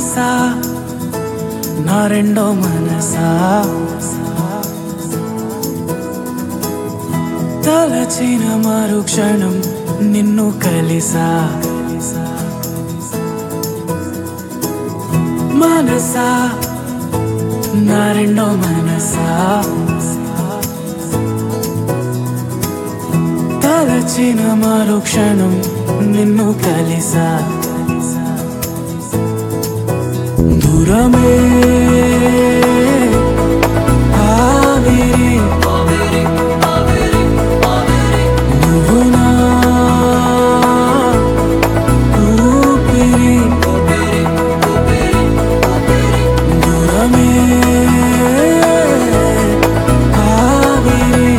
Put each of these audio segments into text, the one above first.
మనసా నా రెండో మనసా తలచిన మరుక్షణం నిన్ను కలిసా మనసా నా రెండో మనసా తలచిన మరుక్షణం నిన్ను కలిసా దూరమే ఆవిరి నువ్వు నా ఊపిరి దూరమే ఆవిరి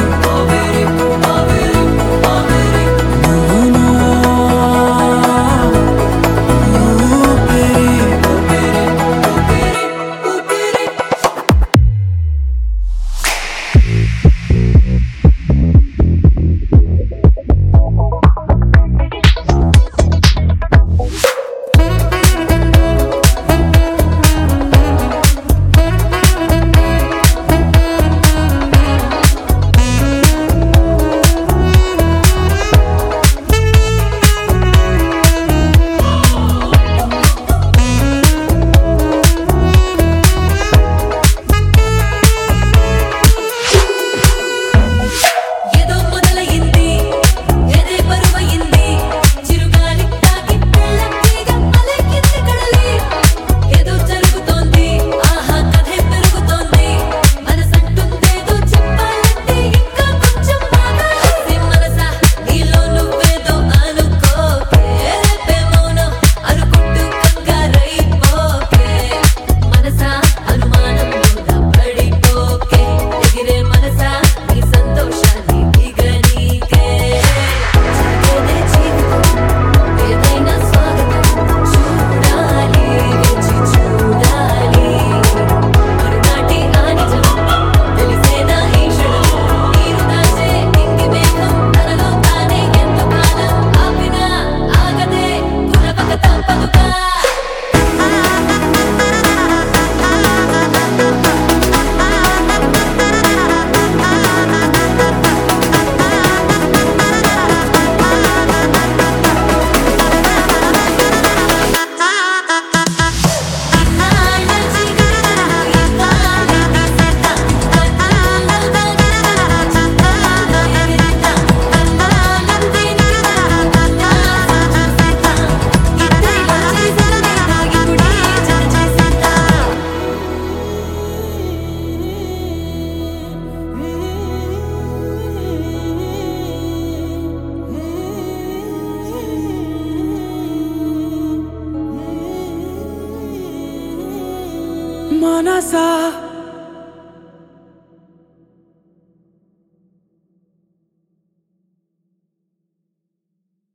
నువ్వు నా ఊపిరి ఏదో మొదలయింది ఏదే బరువయింది చిరుగాలి తాకి తెల్లటిగా అలెక్కింది కడలి ఏదో జరుగుతోంది ఆహా కథే పెరుగుతోంది మనసంటుందేదో చెప్పాలంటే ఇంకా కొంచెం మాగాలి మనసా నీలో నువ్వేదో అనుకోకే రేపే మౌనం అనుకుంటూ కంగారైపోకే మనసా అనుమానం కూడా పడిపోకే ఎగిరే మనసా నీ సంతోషాన్ని దిగనీకే జరిగేదే జీవితం ఏదైనా స్వాగతం చూడాలి వేచి చూడాలి మరునాటి ఆ నిజం తెలిసేనా ఈ క్షణం నీరు దాచే నింగి మేఘం తనలో తానే ఎంతకాలం ఆపినా ఆగదే పునపక తప్పదుగా మనసా